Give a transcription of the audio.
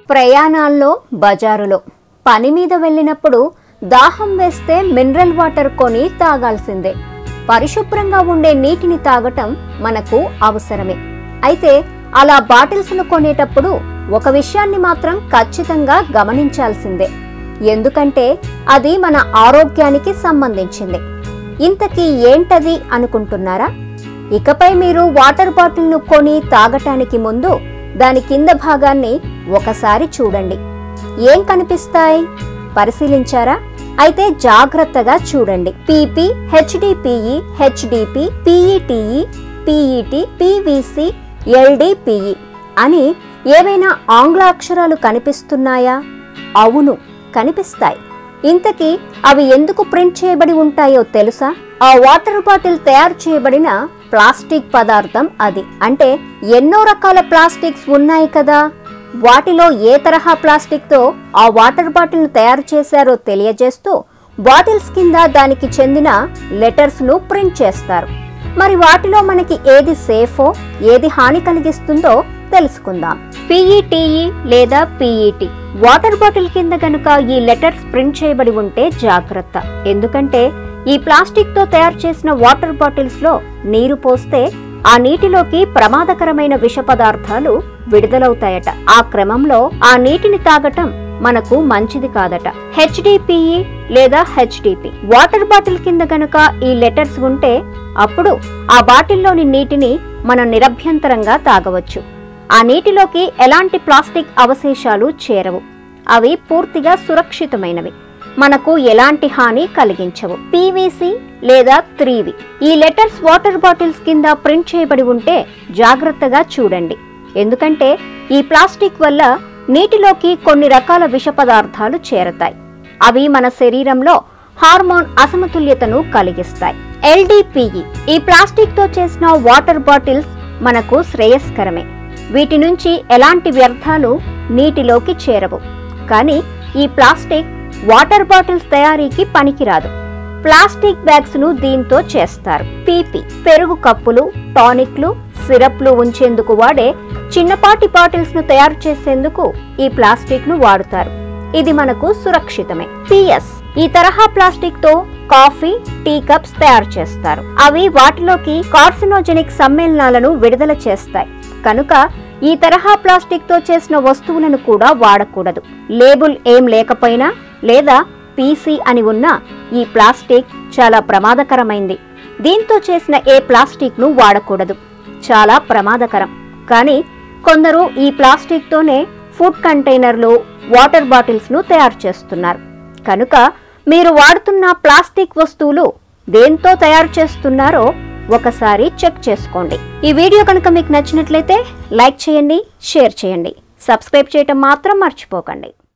ప్రయాణాల్లో బజారులో పని మీద వెళ్ళినప్పుడు దాహం వేస్తే మినరల్ వాటర్ కొని తాగాల్సిందే పరిశుభ్రంగా ఉండే నీటిని తాగటం మనకు అవసరమే అయితే అలా బాటిల్స్ను కొనేటప్పుడు ఒక విషయాన్ని మాత్రం ఖచ్చితంగా గమనించాల్సిందే ఎందుకంటే అది మన ఆరోగ్యానికి సంబంధించింది ఇంతకీ ఏంటది అనుకుంటున్నారా ఇకపై మీరు వాటర్ బాటిల్ను కొని తాగటానికి ముందు దాని కింద భాగాన్ని ఒకసారి చూడండి ఏం కనిపిస్తాయి పరిశీలించారా అయితే జాగ్రత్తగా చూడండి PP HDPE HDP PETE PET PVC LDPE అని ఏవైనా ఆంగ్ల అక్షరాలు కనిపిస్తున్నాయా అవును కనిపిస్తాయి ఇంతకీ అవి ఎందుకు ప్రింట్ చేయబడి ఉంటాయో తెలుసా ఆ వాటర్ బాటిల్ తయారు చేయబడిన ప్లాస్టిక్ పదార్థం అది అంటే ఎన్నో రకాల ప్లాస్టిక్స్ ఉన్నాయి కదా వాటిలో ఏ తరహా ప్లాస్టిక్తో ఆ వాటర్ బాటిల్ను తయారు చేశారో తెలియజేస్తూ బాటిల్స్ కింద దానికి చెందిన లెటర్స్ను ప్రింట్ చేస్తారు మరి వాటిలో మనకి ఏది సేఫో ఏది హాని కలిగిస్తుందో తెలుసుకుందాం పిఈటిఈ లేదా పిఈటి వాటర్ బాటిల్ కింద గనుక ఈ లెటర్స్ ప్రింట్ చేయబడి ఉంటే జాగ్రత్త ఎందుకంటే ఈ ప్లాస్టిక్ తో తయారు చేసిన వాటర్ బాటిల్స్ లో నీరు పోస్తే ఆ నీటిలోకి ప్రమాదకరమైన విష పదార్థాలు విడుదలవుతాయట ఆ క్రమంలో ఆ నీటిని తాగటం మనకు మంచిది కాదట హెచ్డిపిఈ లేదా హెచ్డిపి వాటర్ బాటిల్ కింద గనుక ఈ లెటర్స్ ఉంటే అప్పుడు ఆ బాటిల్లోని నీటిని మనం నిరభ్యంతరంగా తాగవచ్చు ఆ నీటిలోకి ఎలాంటి ప్లాస్టిక్ అవశేషాలు చేరవు అవి పూర్తిగా సురక్షితమైనవి మనకు ఎలాంటి హాని కలిగించవు పీవీసీ లేదా త్రీవి ఈ లెటర్స్ వాటర్ బాటిల్స్ కింద ప్రింట్ చేయబడి ఉంటే జాగ్రత్తగా చూడండి ఎందుకంటే ఈ ప్లాస్టిక్ వల్ల నీటిలోకి కొన్ని రకాల విష పదార్థాలు చేరతాయి అవి మన శరీరంలో హార్మోన్ అసమతుల్యతను కలిగిస్తాయి ఎల్డిపిఈ ఈ ప్లాస్టిక్ తో చేసిన వాటర్ బాటిల్స్ మనకు శ్రేయస్కరమే వీటి నుంచి ఎలాంటి వ్యర్థాలు నీటిలోకి చేరవు కానీ ఈ ప్లాస్టిక్ వాటర్ బాటిల్స్ తయారీకి పనికిరాదు ప్లాస్టిక్ బ్యాగ్స్ ను దీంతో చేస్తారు పీపీ పెరుగు కప్పులు టానిక్లు సిరప్లు ఉంచేందుకు వాడే చిన్నపాటి బాటిల్స్ ను తయారు చేసేందుకు ఈ ప్లాస్టిక్ ను వాడుతారు ఇది మనకు సురక్షితమే పిఎస్ ఈ తరహా ప్లాస్టిక్ తో కాఫీ టీ కప్స్ తయారు చేస్తారు అవి వాటిలోకి కార్సినోజెనిక్ సమ్మేళనాలను విడుదల చేస్తాయి కనుక ఈ తరహా ప్లాస్టిక్ తో చేసిన వస్తువులను కూడా వాడకూడదు లేబుల్ ఏం లేకపోయినా లేదా పీసీ అని ఉన్న ఈ ప్లాస్టిక్ చాలా ప్రమాదకరమైంది దీంతో చేసిన ఏ ప్లాస్టిక్ ను వాడకూడదు చాలా ప్రమాదకరం కానీ కొందరు ఈ ప్లాస్టిక్ తోనే ఫుడ్ కంటైనర్లు వాటర్ బాటిల్స్ ను తయారు చేస్తున్నారు కనుక మీరు వాడుతున్న ప్లాస్టిక్ వస్తువులు దేంతో తయారు చేస్తున్నారో ఒకసారి చెక్ చేసుకోండి ఈ వీడియో కనుక మీకు నచ్చినట్లయితే లైక్ చేయండి షేర్ చేయండి సబ్స్క్రైబ్ చేయటం మాత్రం మర్చిపోకండి